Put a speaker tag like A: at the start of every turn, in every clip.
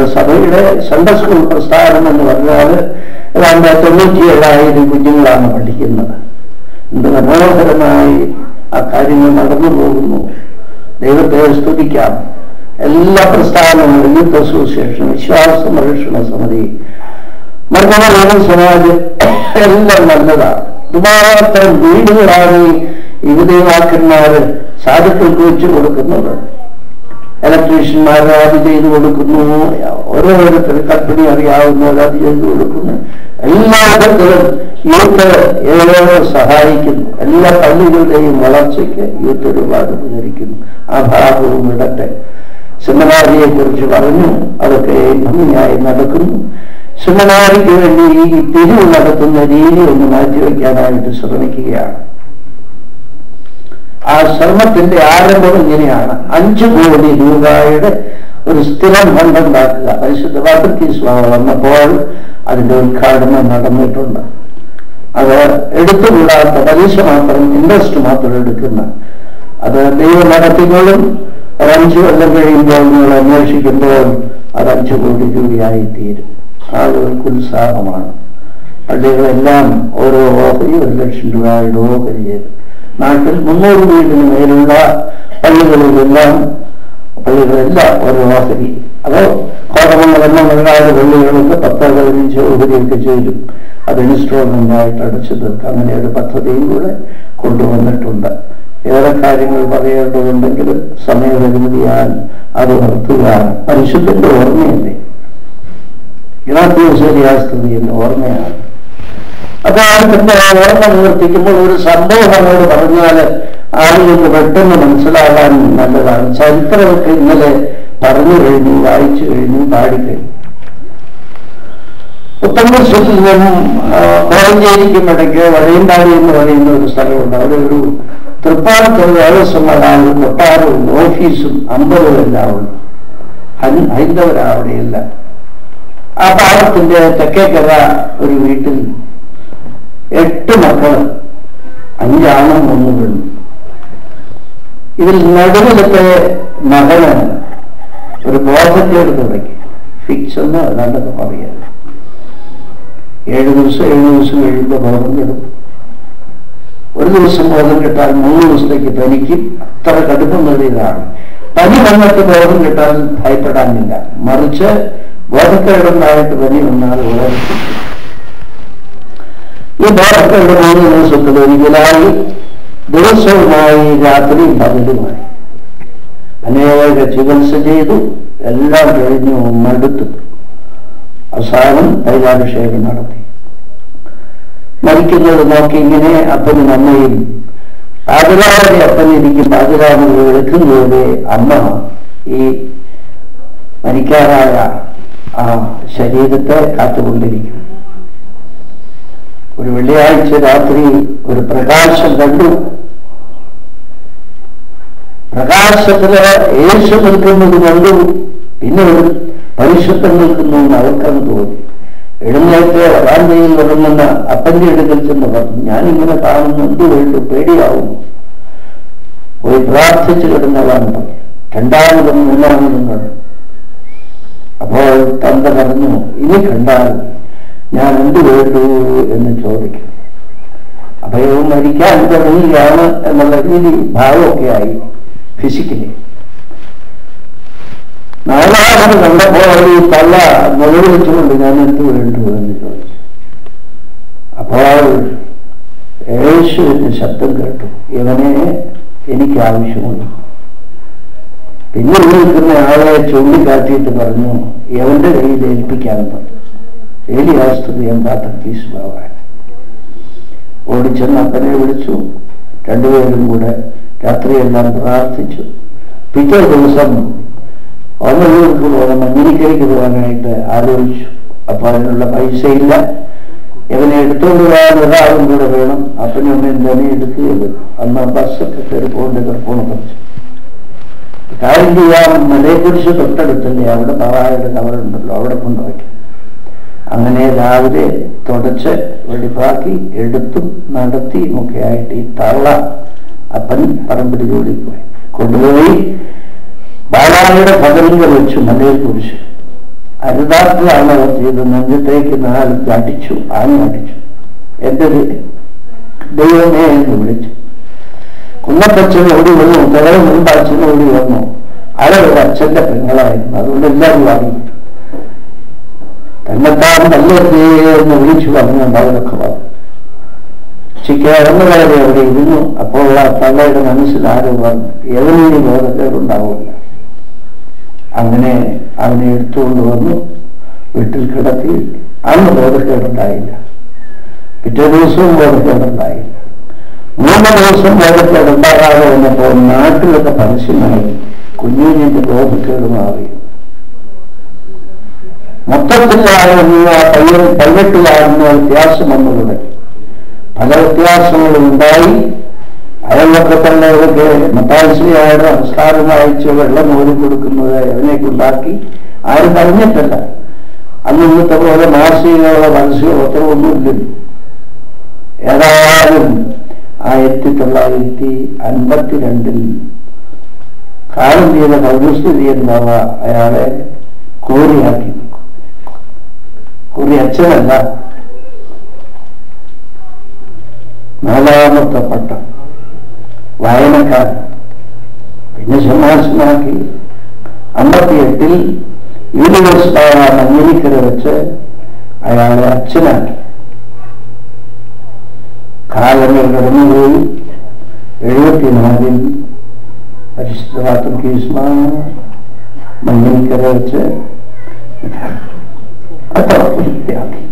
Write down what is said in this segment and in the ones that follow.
A: നമ്മുടെ സഭയുടെ Sunday school പ്രസ്ഥാനം എന്ന് പറഞ്ഞാൽ ഏതാണ്ട് തൊണ്ണൂറ്റി ഏഴായിരം കുഞ്ഞുങ്ങളാണ് പഠിക്കുന്നത് എന്ത് മനോഹരമായി ആ കാര്യങ്ങൾ നടന്നു പോകുന്നു ദൈവത്തെ സ്തുതിക്കാം എല്ലാ പ്രസ്ഥാനങ്ങളും യൂത്ത് അസോസിയേഷൻ വിശ്വാസ സംരക്ഷണ സമിതി മർമ്മ സമാജം എല്ലാം നല്ലതാണ് ഇതുമാത്രം വീടുകളാണ് ഈ യുവതീവാക്കന്മാര് സാധുക്കൾക്ക് വെച്ച് കൊടുക്കുന്നത് ഇലക്ട്രീഷ്യന്മാർ അത് ചെയ്തു കൊടുക്കുന്നു ഓരോരുത്തർ കമ്പനി അറിയാവുന്നവർ അത് ചെയ്തു കൊടുക്കുന്നു എല്ലാ തരത്തിലും യൂത്ത് ഏറെ സഹായിക്കുന്നു എല്ലാ പള്ളികളുടെയും വളർച്ചയ്ക്ക് യൂത്ത് ഒരുപാട് ഉപകരിക്കുന്നു ആ ഭാഗവും ഇടട്ടെ സെമിനാരിയെ കുറിച്ച് പറഞ്ഞു അതൊക്കെ ഭംഗിയായി നടക്കുന്നു സെമിനാരിക്ക് വേണ്ടി ഈ പിരിവ് നടത്തുന്ന രീതി ഒന്ന് മാറ്റിവെക്കാനായിട്ട് ശ്രമിക്കുകയാണ് ആ ശ്രമത്തിന്റെ ആരംഭം ഇങ്ങനെയാണ് അഞ്ചു കോടി രൂപയുടെ ഒരു സ്ഥിരം ഫണ്ടുണ്ടാക്കുക പരിശുദ്ധ വാർത്തീസ്വാമ വന്നപ്പോൾ അതിന്റെ ഉദ്ഘാടനം നടന്നിട്ടുണ്ട് അത് എടുത്തുകൂടാത്ത പലിശ മാത്രം ഇൻട്രസ്റ്റ് മാത്രം എടുക്കുന്ന അത് ദൈവം നടത്തിക്കൊള്ളും ഒരു അഞ്ചു കൊല്ലം കഴിയുമ്പോൾ നിങ്ങൾ അന്വേഷിക്കുമ്പോൾ അത് അഞ്ചു കോടി രൂപയായി തീരും ആളുകൾക്ക് ഉത്സാഹമാണ് പള്ളികളെല്ലാം ഓരോ ഓഹരി ഒരു ലക്ഷം രൂപയുടെ ഓഹരി ചെയ്തു നാട്ടിൽ മുന്നൂറ് വീടിന് മേലുള്ള പള്ളികളിലെല്ലാം പള്ളികളെല്ലാം ഓരോ ഓഹരി അത് കോടമംഗലം ഒരുപാട് പള്ളികൾക്ക് പത്ത് പതിനഞ്ച് ഓഹരിയൊക്കെ ചെയ്തു അത് ഇൻസ്റ്റാൾമെന്റ് ആയിട്ട് അടച്ചു തീർക്കുക അങ്ങനെ ഒരു പദ്ധതിയും കൂടെ കൊണ്ടുവന്നിട്ടുണ്ട് ഏറെ കാര്യങ്ങൾ പറയേണ്ടതുണ്ടെങ്കിലും സമയപരിമിതിയാൽ അത് നിർത്തുകയാണ് പരിശുദ്ധന്റെ ഓർമ്മയല്ലേ ഗ്രാമീയ എന്ന് ഓർമ്മയാണ് അപ്പൊ ആൾക്കിന്റെ ഓർമ്മ നിവർത്തിക്കുമ്പോൾ ഒരു സംഭവം അങ്ങോട്ട് പറഞ്ഞാൽ ആളുകൾക്ക് പെട്ടെന്ന് മനസ്സിലാകാൻ നല്ലതാണ് ചരിത്രമൊക്കെ ഇന്നലെ പറഞ്ഞു കഴിഞ്ഞു വായിച്ചു കഴിഞ്ഞു പാടിക്കഴിഞ്ഞു ഉത്തമശ്വത്തിൽ നിന്നും കോഴഞ്ചേരിക്കും ഇടയ്ക്ക് വഴിയമ്പാടി എന്ന് പറയുന്ന ഒരു സ്ഥലമുണ്ട് അവിടെ ഒരു തൃപ്പാലത്തുള്ള ദേവസ്വം അടാലും കൊട്ടാരവും ഓഫീസും അമ്പതും എല്ലാം ഉണ്ട് ഹൈ- ഹൈന്ദവരാ അവിടെയെല്ലാം ആ പാടത്തിന്റെ തെക്കേക്കര ഒരു വീട്ടിൽ എട്ട് മക്കൾ അഞ്ചാണും ഒന്ന് പെണ്ണും ഇതിൽ നടുവിലത്തെ മകന് ഒരു ബോധക്കേട് തുടങ്ങി ഫിക്സ് എന്ന് ഏതാണ്ടൊക്കെ പറയാം ഏഴ് ദിവസം ഏഴ് ദിവസം കഴിയുമ്പോൾ ബോധം കെടും ഒരു ദിവസം ബോധം കിട്ടാൽ മൂന്ന് ദിവസത്തേക്ക് പനിക്ക് അത്ര കടുപ്പമേറിയതാണ് പനി വന്നിട്ട് ബോധം കിട്ടാൻ ഭയപ്പെടാനില്ല മറിച്ച് ബോധക്കേടുണ്ടായിട്ട് പനി വന്നാൽ വളരെ ശിക്ഷിക്കും. ഈ ബോധക്കേട് മൂന്ന് ദിവസത്തിൽ ഒരിക്കലായി ദിവസവുമായി രാത്രി പകലുമായി അനേക ചികിത്സ ചെയ്തു എല്ലാം കഴിഞ്ഞു മടുത്തു അവസാനം തൈലാഭിഷേകം നടത്തി മരിക്കുന്നത് നോക്കി ഇങ്ങനെ അപ്പനും അമ്മയും പാതിരാവിലെ അപ്പൻ ഇരിക്കും പാതിരാവിലെ എടുക്കുന്നതിലെ അമ്മ ഈ മരിക്കാറായ ആ ശരീരത്തെ കാത്തുകൊണ്ടിരിക്കും ഒരു വെള്ളിയാഴ്ച രാത്രി ഒരു പ്രകാശം കണ്ടു പ്രകാശത്തില് യേശു നിൽക്കുന്നത് കണ്ടു പിന്നെ ഒരു പരിശുദ്ധം നിൽക്കുന്നു എന്ന് അവർക്കത് തോന്നി എഴുന്നേറ്റ് വരാന്തയിൽ ഉറങ്ങുന്ന അപ്പന്റെ അടുക്കൽ ചെന്ന് പറഞ്ഞു ഞാനിങ്ങനെ കാണുന്നു എന്ത് വേണ്ടു പേടിയാവുന്നു പോയി പ്രാർത്ഥിച്ചു കിടന്നതാണ് പറഞ്ഞു രണ്ടാമതും മൂന്നാമതും കണ്ടു അപ്പോൾ തന്ത പറഞ്ഞു ഇനി കണ്ടാൽ ഞാൻ എന്ത് വേണ്ടു എന്ന് ചോദിക്കും അഭയവും മരിക്കാൻ തുടങ്ങുകയാണ് എന്നുള്ള രീതി ഭാവമൊക്കെ ആയി ഫിസിക്കലി നാലാമത് കണ്ടപ്പോൾ ഈ തള്ള നിലവിളിച്ചുകൊണ്ട് ഞാൻ എന്ത് വേണ്ടു എന്ന് ചോദിച്ചു അപ്പോൾ യേശുവിന്റെ ശബ്ദം കേട്ടു ഇവനെ എനിക്ക് ആവശ്യമുണ്ട് പിന്നെ നിൽക്കുന്ന ആളെ ചൂണ്ടിക്കാട്ടിയിട്ട് പറഞ്ഞു എവന്റെ കയ്യിൽ ഏൽപ്പിക്കാൻ പറഞ്ഞു ഏലിയാസ്തുതി എന്താ തക്കീസ് ബാവാൻ ഓടിച്ചെന്ന് അപ്പനെ വിളിച്ചു രണ്ടുപേരും കൂടെ രാത്രിയെല്ലാം പ്രാർത്ഥിച്ചു പിറ്റേ ദിവസം ഓമലൂർക്ക് പോകാൻ മഞ്ഞിരിക്കരയ്ക്ക് പോകാനായിട്ട് ആലോചിച്ചു അപ്പൊ അതിനുള്ള പൈസയില്ല ഇവനെ എടുത്തുകൊണ്ട് പോകാൻ ഒരാളും കൂടെ വേണം അപ്പനും അമ്മയും തന്നെ എടുക്കുകയുള്ളൂ അന്ന് ബസ്സൊക്കെ കയറി പോകേണ്ട കർപ്പൂണം പറിച്ചു കാര്യം ചെയ്യാൻ മലയെക്കുറിച്ച് തൊട്ടടുത്തല്ലേ അവിടെ പവായുടെ കവറുണ്ടല്ലോ അവിടെ കൊണ്ടുപോയി അങ്ങനെ രാവിലെ തുടച്ച് വെടിപ്പാക്കി എടുത്തും നടത്തിയും ഒക്കെ ആയിട്ട് ഈ തള്ള അപ്പൻ പറമ്പിൽ ജോലി പോയി കൊണ്ടുപോയി ബാലായുടെ പകലിൽ വെച്ചു മലയെ കുറിച്ച് അരുതാത്തതാണ് അവർ ചെയ്ത് നെഞ്ചത്തേക്ക് നാല് ചാട്ടിച്ചു ആഞ്ഞടിച്ചു എന്റെ ദൈ- ദൈവമേ എന്ന് വിളിച്ചു കുന്നപ്പച്ചൻ ഓടി വന്നു തിളവ് മുൻപാച്ചൻ ഓടി വന്നു അയാൾ അച്ഛന്റെ പെങ്ങളായിരുന്നു അതുകൊണ്ട് എല്ലാവരും അറിയും തന്നെത്താൻ നല്ലതേ എന്ന് വിളിച്ചു പറഞ്ഞു അവരൊക്കെ പറഞ്ഞു ചിക്കാരെന്ന് കയറി അവിടെ ഇരുന്നു അപ്പോൾ ആ തള്ളയുടെ മനസ്സിൽ ആരോ പറഞ്ഞു ഏതെങ്കിലും ബോധക്കേടുണ്ടാവില്ല അങ്ങനെ അവനെ എടുത്തുകൊണ്ട് വന്നു വീട്ടിൽ കിടത്തി അന്ന് ബോധക്കേടുണ്ടായില്ല പിറ്റേ ദിവസവും ബോധക്കേടുണ്ടായില്ല മൂന്ന് ദിവസം ബോധക്കേടുണ്ടാകാതെ വന്നപ്പോൾ നാട്ടിലൊക്കെ പരസ്യമായി കുഞ്ഞുഞ്ഞിന്റെ ബോധക്കേട് മാറി മൊത്തത്തിലായിരുന്നു ആ പയ്യൻ പതിനെട്ടിലായിരുന്നു വ്യത്യാസം വന്നു തുടങ്ങി പല വ്യത്യാസങ്ങളും ഉണ്ടായി അയൽവക്കത്തുള്ളവരൊക്കെ മത്താശ്രീയായുടെ നമസ്കാരം വായിച്ച് വെള്ളം ഓടി കൊടുക്കുന്നത് അവനെ ഉണ്ടാക്കി ആരും പറഞ്ഞിട്ടില്ല അന്ന് ഇന്നത്തെ പോലെ മാസികകളോ പരസ്യമോ പത്രമൊന്നുമില്ലല്ലോ ഏതായാലും ആയിരത്തി തൊള്ളായിരത്തി അൻപത്തിരണ്ടിൽ കാലം ചെയ്ത പൗരസ്ഥിതി എന്താവുക അയാളെ കോരിയാക്കി കുറി അച്ഛനല്ല നാലാമത്തെ പട്ടം വായനക്കാരൻ പിന്നെ സമാസമാക്കി അമ്പത്തിയെട്ടിൽ യൂണിവേഴ്സിറ്റിയായ മഞ്ഞിരിക്കര വെച്ച് അയാളെ അച്ഛനാക്കി കാലങ്ങൾ കടന്നുപോയി എഴുപത്തിനാലിൽ പരിശുദ്ധ കീസ്മ മഞ്ഞിരിക്കര വെച്ച് അത്രയാക്കി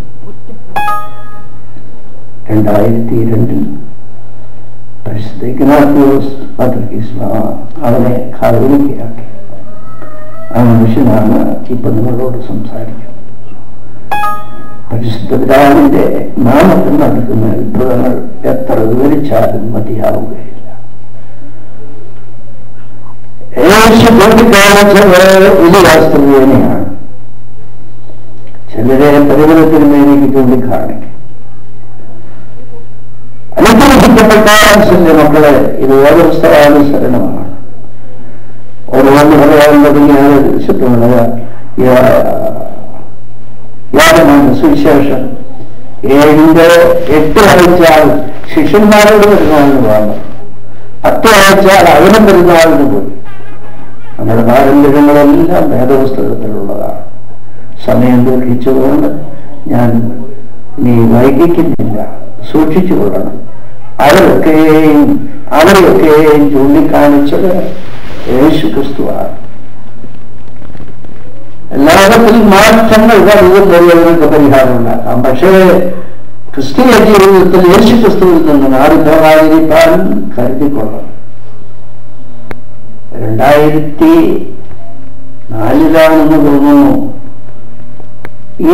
A: രണ്ടായിരത്തി രണ്ടിൽ പരിശുദ്ധ ഇഗ്നാത്തിയോസ് പത്രികീസ്മ അവനെ കാതോലിക്കയാക്കി ആ മനുഷ്യനാണ് ഇപ്പൊ നിങ്ങളോട് സംസാരിക്കുന്നത് പരിശുദ്ധ പിതാവിന്റെ നാമത്തിൽ നടക്കുന്ന അത്ഭുതങ്ങൾ എത്ര വിവരിച്ചാലും മതിയാവുകയില്ല യേശു ചൂണ്ടിക്കാണിച്ചത് ഇത് വാസ്തവീയനെയാണ് ചിലരെ പരിമളത്തിന് മേലേക്ക് ചൂണ്ടിക്കാണിക്കും അനുഗ്രഹിക്കപ്പെട്ട അച്ഛന്റെ മക്കളെ ഇത് വ്യവസ്ഥാനുസരണമാണ് ഓരോന്ന് പറയാൻ തുടങ്ങിയാൽ വിശുദ്ധമുള്ള യാതമാണ് സുവിശേഷം ഏഴിന്റെ എട്ട് ആഴ്ചയാൽ ശിഷ്യന്മാരോട് പെരുന്നാളിന് പോകണം പത്ത് ആഴ്ചയാൽ അവനും പെരുന്നാളിന് പോയി നമ്മുടെ പാരമ്പര്യങ്ങളെല്ലാം വേദപുസ്തകത്തിലുള്ളതാണ് സമയം ദീർഘിച്ചുകൊണ്ട് ഞാൻ നീ വൈകിക്കുന്നില്ല സൂക്ഷിച്ചു കൊള്ളണം അവരൊക്കെയും അവരെയൊക്കെയും ചൂണ്ടിക്കാണിച്ചത് യേശു ക്രിസ്തുവാണ് എല്ലായിടത്തിലും മാറ്റങ്ങൾ വലുതും വലിയവർക്ക് പരിഹാരം ഉണ്ടാക്കാം പക്ഷേ ക്രിസ്തീയ ജീവിതത്തിൽ യേശു ക്രിസ്തുവിൽ നിന്ന് മാറിപ്പോകാതിരിക്കാൻ കരുതിക്കൊള്ളണം രണ്ടായിരത്തി നാലിലാണെന്ന് തോന്നുന്നു ഈ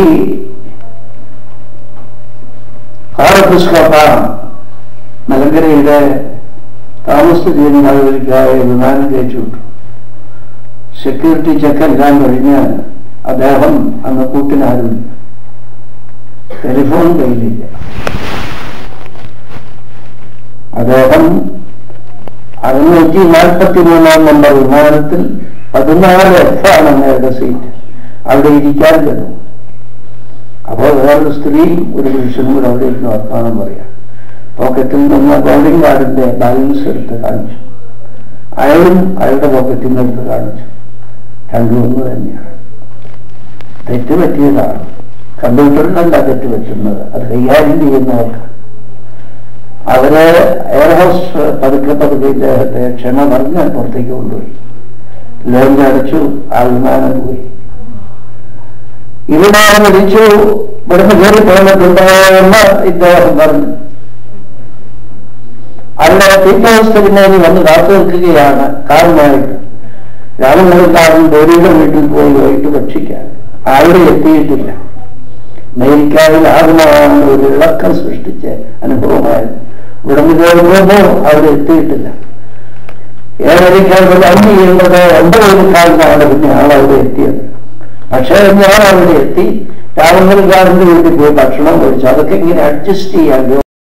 A: കാറപ്പുസ്കപ്പ മലങ്കരയുടെ താമസത്തിനായ വിമാനം കയറ്റി വിട്ടു സെക്യൂരിറ്റി ചെക്ക് എല്ലാം കഴിഞ്ഞ് അദ്ദേഹം അന്ന് കൂട്ടിനാരുമില്ല ടെലിഫോൺ കയ്യിലില്ല അദ്ദേഹം അറുന്നൂറ്റി നാൽപ്പത്തി മൂന്നാം നമ്പർ വിമാനത്തിൽ പതിനാല് എഫ് ആണ് അങ്ങയുടെ സീറ്റ് അവിടെ ഇരിക്കാൻ ചെന്നു അപ്പോൾ വേറൊരു സ്ത്രീയും ഒരു പുരുഷനും കൂടെ അവിടെ ഇരുന്ന് വർത്തമാനം പറയാം പോക്കറ്റിൽ നിന്ന് ബോർഡിംഗ് കാർഡിന്റെ ബാലൻസ് എടുത്ത് കാണിച്ചു അയാളും അയാളുടെ പോക്കറ്റിൽ നിന്ന് എടുത്ത് കാണിച്ചു രണ്ടും ഒന്ന് തന്നെയാണ് തെറ്റ് പറ്റിയതാണ് കമ്പ്യൂട്ടറിലല്ല തെറ്റ് പറ്റുന്നത് അത് കൈകാര്യം ചെയ്യുന്നവർക്ക് അവര് എയർ ഹോസ്റ്റ് പതുക്കെ പതുക്കെ ഇദ്ദേഹത്തെ ക്ഷമ പറഞ്ഞ് പുറത്തേക്ക് കൊണ്ടുപോയി ലോഞ്ച് അടച്ചു ആ വിമാനം പോയി ഇവിടെ വിളിച്ചു ഇവിടുന്ന് കയറി പോന്നിട്ടുണ്ടോ എന്ന് ഇദ്ദേഹം പറഞ്ഞു അവിടെ തീർത്ഥവസ്ഥിതിമേനി വന്ന് കാത്തു നിൽക്കുകയാണ് കാറുമായിട്ട് രാമങ്ങളിലാറും ഡോരിയുടെ വീട്ടിൽ പോയി വൈകിട്ട് ഭക്ഷിക്കാൻ അവിടെ എത്തിയിട്ടില്ല അമേരിക്കയിൽ ആകുമാണെന്ന് ഒരു ഇളക്കം സൃഷ്ടിച്ച അനുഭവമായിരുന്നു ഇവിടെ കയറുമ്പോൾ അവിടെ എത്തിയിട്ടില്ല ഏഴരക്കാരുടെ അഞ്ച് ചെയ്യുന്നത് ഒമ്പത് കാലിനാണ് പിന്നെ ആളവിടെ എത്തിയത് പക്ഷേ ഞാൻ അവിടെ എത്തി രാമങ്ങളിലാറിന്റെ വീട്ടിൽ പോയി ഭക്ഷണം കഴിച്ചു അതൊക്കെ ഇങ്ങനെ അഡ്ജസ്റ്റ് ചെയ്യാൻ